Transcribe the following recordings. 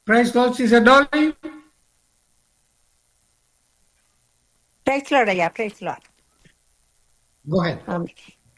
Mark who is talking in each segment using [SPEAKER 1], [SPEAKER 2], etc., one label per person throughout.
[SPEAKER 1] Praise Lord, Sister Dolly.
[SPEAKER 2] Praise Lord ஐயா praise Lord
[SPEAKER 1] Go ahead.
[SPEAKER 2] ஆமாம்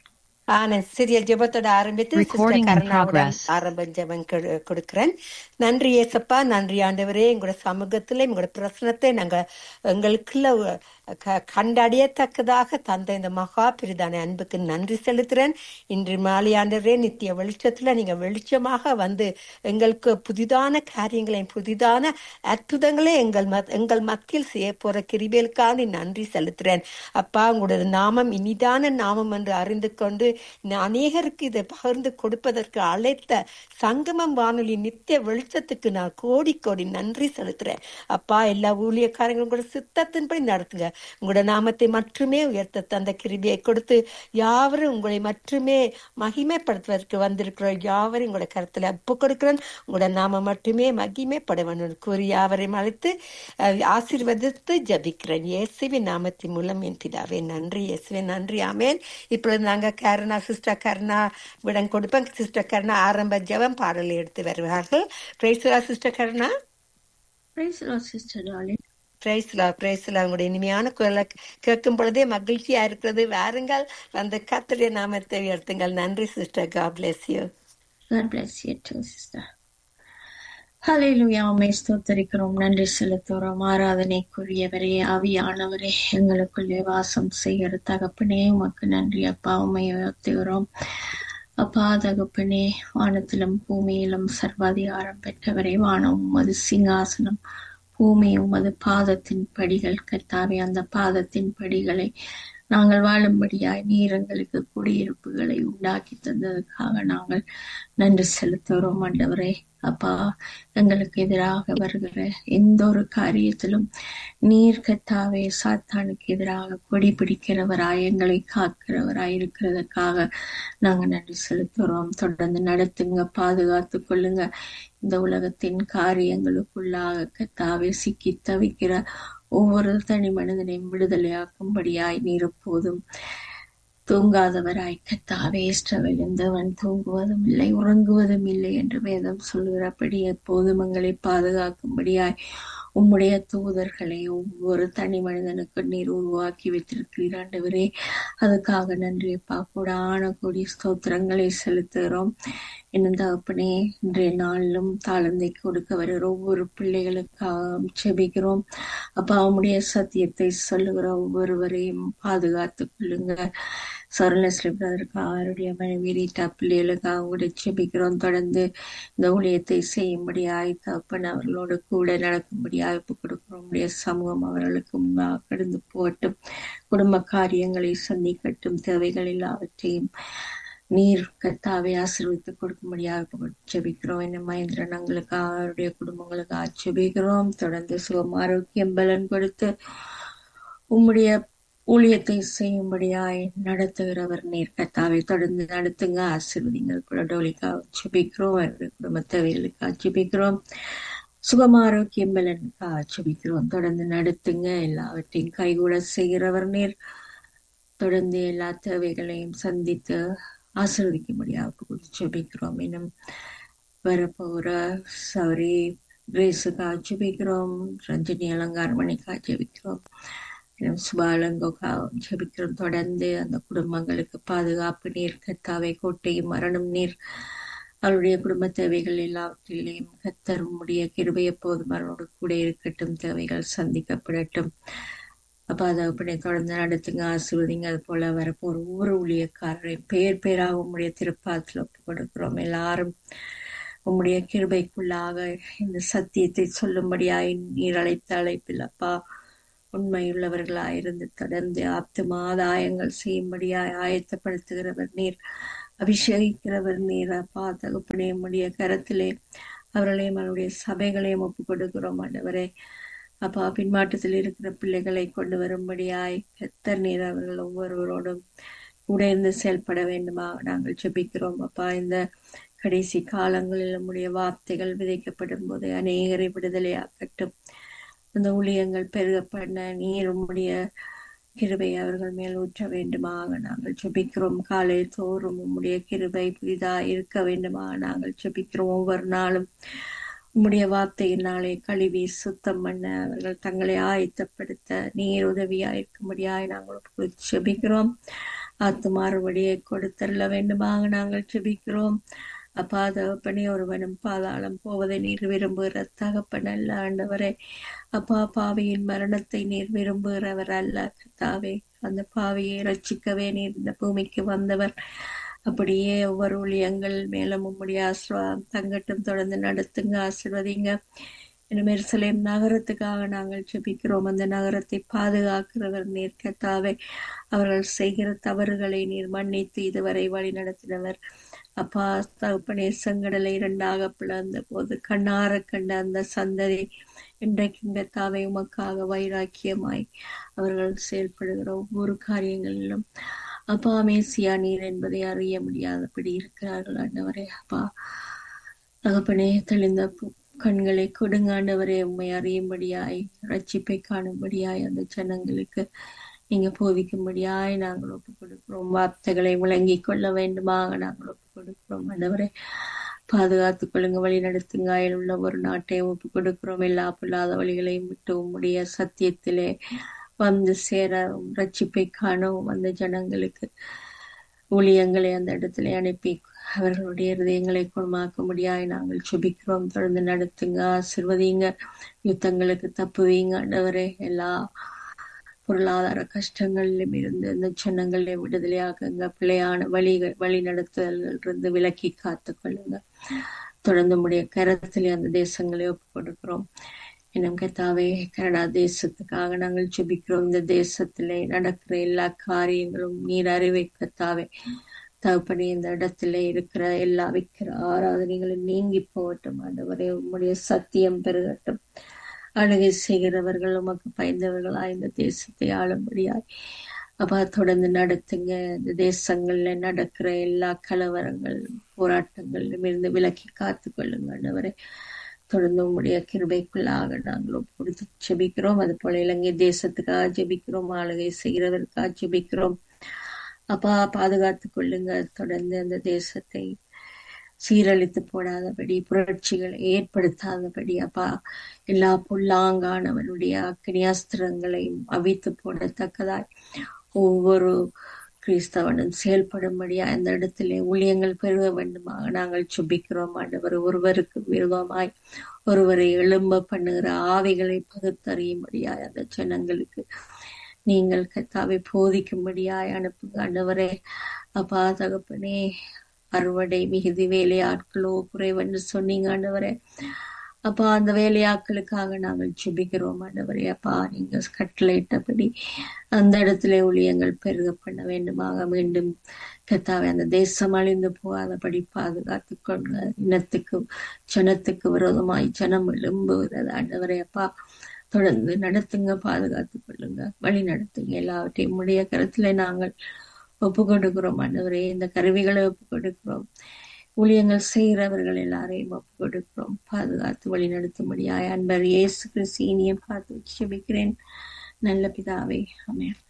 [SPEAKER 2] ஆ நான் சிறிய ஜெபத்தோட ஆரம்பித்து
[SPEAKER 3] Recording
[SPEAKER 2] சிஸ்டர்
[SPEAKER 3] in
[SPEAKER 2] கருணாவுடன்
[SPEAKER 3] progress.
[SPEAKER 2] ஆரம்ப ஜெபம் கொடு- கொடுக்கிறேன் நன்றி ஏசப்பா நன்றி ஆண்டவரே எங்களோட சமூகத்துல எங்களோட பிரசனத்தை நாங்க எங்களுக்குள்ள க- கண்டறியத்தக்கதாக தந்த இந்த மகா பிரிதான அன்புக்கு நன்றி செலுத்துறேன் இன்று மாலை ஆண்டவரே நித்திய வெளிச்சத்துல நீங்க வெளிச்சமாக வந்து எங்களுக்கு புதிதான காரியங்களையும் புதிதான அற்புதங்களே எங்கள் மத்- எங்கள் மத்தியில் செய்ய போற கிருபைகளுக்காக நன்றி செலுத்துறேன் அப்பா உங்களுடைய நாமம் இனிதான நாமம் என்று அறிந்து கொண்டு நான் அநேகருக்கு இதை பகிர்ந்து கொடுப்பதற்கு அழைத்த சங்கமம் வானொலி நித்திய வெளிச்சத்துக்கு நான் கோடி கோடி நன்றி செலுத்துறேன் அப்பா எல்லா ஊழியக்காரங்களும் கூட சித்தத்தின்படி நடத்துங்க உங்களோட நாமத்தை மட்டுமே உயர்த்த தந்த கிருபியை கொடுத்து யாவரும் உங்களை மட்டுமே மகிமைப்படுத்துவதற்கு வந்திருக்கிறோம் யாவரும் உங்களோட கருத்துல ஒப்பு கொடுக்கிறேன் உங்களோட நாம மட்டுமே மகிமைப்பட வேண்டும் கூறி யாவரையும் அழைத்து அஹ், ஆசீர்வதித்து ஜபிக்கிறேன் இயேசுவின் நாமத்தின் மூலம் என் பிதாவே நன்றி இயேசுவே நன்றி ஆமேன் இப்பொழுது நாங்க கருணா சிஸ்டர் கருணா விடம் கொடுப்பேன் சிஸ்டர் கருணா ஆரம்ப ஜெபம் பாடலை எடுத்து வருவார்கள் பிரைஸ்லா sister Karuna
[SPEAKER 4] Praise the Lord, Sister Dolly.
[SPEAKER 2] பிரைஸ்லா பிரைஸ்லா உங்களுடைய இனிமையான குரலை கேட்கும் பொழுதே மகிழ்ச்சியா இருக்கிறது வாருங்கள் அந்த கத்திரிய நாமத்தை உயர்த்துங்கள் நன்றி sister God bless you
[SPEAKER 4] God bless you too, sister. ஹalleluya உம்மை ஸ்தோத்தரிக்கிறோம் நன்றி செலுத்துகிறோம் ஆராதனைக்குரியவரே ஆவியானவரே எங்களுக்குள்ளே வாசம் செய்கிற தகப்பனே உமக்கு நன்றி அப்பா உம்மை உயர்த்துகிறோம் அப்பா தகப்பனே வானத்திலும் பூமியிலும் சர்வாதிகாரம் பெற்றவரே வானம் உமது சிங்காசனம் பூமி உமது பாதத்தின் படிகள் கர்த்தாவே அந்த பாதத்தின் படிகளை நாங்கள் வாழும்படியாய் நீர் எங்களுக்கு குடியிருப்புகளை உண்டாக்கி தந்ததுக்காக நாங்கள் நன்றி செலுத்துகிறோம் ஆண்டவரே அப்பா எங்களுக்கு எதிராக வருகிற எந்த ஒரு காரியத்திலும் நீர் கத்தாவே சாத்தானுக்கு எதிராக கொடி பிடிக்கிறவராய் எங்களை காக்கிறவராய் இருக்கிறதுக்காக நாங்க நன்றி செலுத்துகிறோம் தொடர்ந்து நடத்துங்க பாதுகாத்து கொள்ளுங்க இந்த உலகத்தின் காரியங்களுக்குள்ளாக கத்தாவே சிக்கி தவிக்கிற ஒவ்வொரு தனி மனிதனையும் விடுதலையாக்கும்படியாய் நீர் எப்போதும் தூங்காதவராய் கத்தாவே இஷ்டவிழுந்தவன் தூங்குவதும் இல்லை உறங்குவதும் இல்லை என்று வேதம் சொல்கிறபடி எப்போதும் எங்களை பாதுகாக்கும்படியாய் உம்முடைய தூதர்களை ஒவ்வொரு தனி மனிதனுக்கு நீர் உருவாக்கி வைத்திருக்கிறீர் ஆண்டவரே அதுக்காக நன்றி அப்பா கூடான கூடிய ஸ்தோத்திரங்களை செலுத்துகிறோம் இன்னும் தகப்பனே இன்றைய நாளிலும் தாளந்தை கொடுக்க வருகிற ஒவ்வொரு பிள்ளைகளுக்காக செபிக்கிறோம் அப்பா உம்முடைய சத்தியத்தை சொல்லுகிற ஒவ்வொருவரையும் பாதுகாத்துக் கொள்ளுங்க சரலஸ்ரீ பிரதருக்கு அவருடைய மனைவி ரீட்டா பிள்ளைகளுக்காக கூட செபிக்கிறோம் தொடர்ந்து இந்த ஊழியத்தை செய்யும்படி தகப்பன் அவர்களோடு கூட நடக்கும்படி அழைப்பு கொடுக்கிறோம் உடைய சமூகம் அவர்களுக்கு முன்பாக கடந்து போகட்டும் குடும்ப காரியங்களை சந்திக்கட்டும் தேவைகள் எல்லாவற்றையும் நீர் கத்தாவை ஆசீர்வித்து கொடுக்கும்படியாக ஜெபிக்கிறோம் என்ன மகேந்திரன் எங்களுக்காக அவருடைய குடும்பங்களுக்காக ஜெபிக்கிறோம் தொடர்ந்து சுகம் ஆரோக்கியம் பலன் கொடுத்து உம்முடைய ஊழியத்தை செய்யும்படியாய் நடத்துகிறவர் நீர் கத்தாவை தொடர்ந்து நடத்துங்க ஆசீர்வதிங்கள் கூட டோலிக்காக ஜெபிக்கிறோம் அவருடைய குடும்ப தேவைகளுக்காக ஜெபிக்கிறோம் சுகம் ஆரோக்கியம் பலனுக்காக ஜெபிக்கிறோம் தொடர்ந்து நடத்துங்க எல்லாவற்றையும் கைகூட செய்கிறவர் நீர் தொடர்ந்து எல்லா தேவைகளையும் சந்தித்து ஆசீர்வதிக்கும்படியாக ஜெபிக்கிறோம் இன்னும் வரப்போகிற சௌரி கிரேஸுக்காக ஜெபிக்கிறோம் ரஞ்சனி அலங்காரமணிக்காக ஜெபிக்கிறோம் இன்னும் சுபாலங்கோக்காக ஜெபிக்கிறோம் தொடர்ந்து அந்த குடும்பங்களுக்கு பாதுகாப்பு நீர் கத்தாவை கோட்டையும் மரணம் நீர் அவருடைய குடும்ப தேவைகள் எல்லாவற்றிலையும் கத்தர் உடைய கிருபை எப்போதும் அவரோடு கூட இருக்கட்டும் தேவைகள் சந்திக்கப்படட்டும் அப்ப அதை அப்படி தொடர்ந்து நடத்துங்க ஆசிர்வதிங்க அது போல வரப்போற ஒவ்வொரு ஊழியக்காரரையும் பேர் பேராக உம்முடைய திருப்பாத்துல ஒப்பு கொடுக்கிறோம் எல்லாரும் உம்முடைய கிருபைக்குள்ளாக இந்த சத்தியத்தை சொல்லும்படியாய் நீர் அழைத்த அழைப்பில் அப்பா உண்மையுள்ளவர்களாயிருந்து தொடர்ந்து ஆப்தும ஆதாயங்கள் செய்யும்படியாய் ஆயத்தப்படுத்துகிறவர் நீர் அபிஷேகிக்கிறவர் நீர் அப்பா தகுப்பனே உம்முடைய கரத்திலே அவர்களையும் அவருடைய சபைகளையும் ஒப்பு கொடுக்கிறோம் ஆண்டவரே அப்பா பின்மாற்றத்தில் இருக்கிற பிள்ளைகளை கொண்டு வரும்படியாய் கத்தர் நீர் அவர்கள் ஒவ்வொருவரோடும் கூட இருந்து செயல்பட வேண்டுமா நாங்கள் ஜெபிக்கிறோம் அப்பா இந்த கடைசி காலங்களில் நம்முடைய வார்த்தைகள் விதைக்கப்படும் போது அநேகரை விடுதலையாக்கட்டும் அந்த ஊழியங்கள் பெருக பண்ண நீர் உம்முடைய கிருபை அவர்கள் மேல் ஊற்ற வேண்டுமாக நாங்கள் ஜெபிக்கிறோம் காலை தோறும் உம்முடைய கிருபை புதிதா இருக்க வேண்டுமா நாங்கள் ஜெபிக்கிறோம் ஒவ்வொரு நாளும் உம்முடைய வார்த்தையினாலே கழுவி சுத்தம் பண்ண அவர்கள் தங்களை ஆயத்தப்படுத்த நீர் உதவியா இருக்கும்படியாய் நாங்கள் செபிக்கிறோம் ஆத்துமாறுபடியை கொடுத்தருள வேண்டுமாக நாங்கள் செபிக்கிறோம் அப்பா தகப்பனே ஒருவனும் பாதாளம் போவதை நீர் விரும்புகிற தகப்பன் அல்ல ஆண்டவரே அப்பா பாவியின் மரணத்தை நீர் விரும்புகிறவர் அல்ல கத்தாவே அந்த பாவியை ரட்சிக்கவே நீர் இந்த பூமிக்கு வந்தவர் அப்படியே ஒவ்வொரு ஊழியங்கள் மேலும் உம்முடைய ஆசிர்வாதம் தங்கட்டும் தொடர்ந்து நடத்துங்க ஆசிர்வதிங்க எருசலேம் நகரத்துக்காக நாங்கள் ஜெபிக்கிறோம் அந்த நகரத்தை பாதுகாக்கிறவர் நீர் கத்தாவே அவர்கள் செய்கிற தவறுகளை நீர் மன்னித்து இதுவரை வழி நடத்தினவர் அப்பா தகப்பனே செங்கடலை இரண்டாக பிளந்த போது கண்ணார கண்ட அந்த சந்ததி இன்றைக்கு கத்தாவை உமக்காக வைராக்கியமாய் அவர்கள் செயல்படுகிற ஒவ்வொரு காரியங்களிலும் அப்பா மேசியா நீர் என்பதை அறிய முடியாதபடி இருக்கிறார்கள் ஆண்டவரே அப்பா தகப்பனே தெளிந்த கண்களை கொடுங்க ஆண்டவரே உண்மை அறியும்படியாய் ரட்சிப்பை காணும்படியாய் அந்த ஜனங்களுக்கு நீங்க போதிக்கும்படியாய் நாங்கள் ஒப்பு கொடுக்கிறோம் வார்த்தைகளை விளங்கிக் கொள்ள வேண்டுமாக நாங்கள் ஒப்பு கொடுக்கிறோம் ஆண்டவரே பாதுகாத்துக் கொள்ளுங்க வழி நடத்துங்க உள்ள ஒரு நாட்டை ஒப்பு கொடுக்கிறோம் எல்லா பொல்லாத வழிகளையும் விட்டு உம்முடைய சத்தியத்திலே வந்து சேர ரட்சிப்பை காணவும் அந்த ஜனங்களுக்கு ஊழியங்களை அந்த இடத்துல அனுப்பி அவர்களுடைய இருதயங்களை குணமாக்க முடியாய் நாங்கள் சுபிக்கிறோம் தொடர்ந்து நடத்துங்க ஆசிர்வதிங்க யுத்தங்களுக்கு தப்புவீங்க ஆண்டவரே எல்லா பொருளாதார கஷ்டங்களிலும் இருந்து இந்த ஜனங்களை விடுதலையாக்குங்க பிழையான வழிகள் வழி நடத்துதல்கள் இருந்து விலக்கி காத்து கொள்ளுங்க தொடர்ந்து முடிய கரத்திலே அந்த தேசங்களை ஒப்பு கொடுக்கிறோம் இன்னும் கத்தாவே கனடா தேசத்துக்காக நாங்கள் ஜெபிக்கிறோம் இந்த தேசத்திலே நடக்கிற எல்லா காரியங்களும் நீர் அறிவை கத்தாவே தகப்பனே இந்த இடத்துல இருக்கிற எல்லா விக்கிர ஆராதனைகளும் நீங்கி போகட்டும் ஆண்டவரே உம்முடைய சத்தியம் பெருகட்டும் அழுகை செய்கிறவர்கள் உமக்கு பயந்தவர்களா இந்த தேசத்தை ஆளும்படியாய் அப்பா தொடர்ந்து நடத்துங்க இந்த தேசங்கள்ல நடக்கிற எல்லா கலவரங்கள் போராட்டங்களிலும் இருந்து விலக்கி காத்து கொள்ளுங்க ஆண்டவரே தொடர்ந்து உங்களுடைய கிருபைக்குள்ளாக நாங்கள் கொடுத்து ஜெபிக்கிறோம் அது போல இலங்கை தேசத்துக்காக ஜெபிக்கிறோம் ஆளுகை செய்கிறதற்காக ஜெபிக்கிறோம் அப்பா பாதுகாத்துக் கொள்ளுங்க தொடர்ந்து அந்த தேசத்தை சீரழித்து போடாதபடி புரட்சிகளை ஏற்படுத்தாதபடி அப்பா எல்லா புல்லாங்கானவனுடைய அக்னியாஸ்திரங்களையும் அவித்து போடத்தக்கதாய் ஒவ்வொரு கிறிஸ்தவனும் செயல்படும்படியா அந்த இடத்திலே ஊழியங்கள் பெருக வேண்டுமாக நாங்கள் சுபிக்கிறோம் ஆண்டவர் ஒருவருக்கு விரோதமாய் ஒருவரை எழும்ப பண்ணுகிற ஆவிகளை பகுத்தறியும்படியாய் அந்த ஜனங்களுக்கு நீங்கள் கத்தாவை போதிக்கும்படியாய் அனுப்புங்க ஆண்டவரே அப்பா தகப்பனே அறுவடை மிகுதி வேலையாட்களோ குறைவென்று சொன்னீங்க ஆண்டவரே அப்பா அந்த வேலையாட்களுக்காக நாங்கள் சுபிக்கிறோம் ஆண்டவரே அப்பா நீங்க கட்டளையிட்டபடி அந்த இடத்துல ஊழியங்கள் பெருக பண்ண வேண்டுமாக மீண்டும் கத்தாவை அந்த தேசம் அழிந்து போகாதபடி பாதுகாத்து கொள்ள இனத்துக்கு ஜனத்துக்கு விரோதமாய் ஜனம் எழும்புகிறது ஆண்டவரே அப்பா தொடர்ந்து நடத்துங்க பாதுகாத்துக் கொள்ளுங்க வழி நடத்துங்க எல்லாவற்றையும் உடைய கருத்துல நாங்கள் ஒப்பு கொடுக்கிறோம் ஆண்டவரே இந்த கருவிகளை ஒப்பு கொடுக்கிறோம் ஊழியங்கள் செய்கிறவர்கள் எல்லாரையும் ஒப்பு கொடுக்கிறோம் பாதுகாத்து வழி நடத்தும்படியாய் அன்பர் இயேசு கிறிஸ்து இனியம் பார்த்து செபிக்கிறேன் நல்ல பிதாவே அமேன்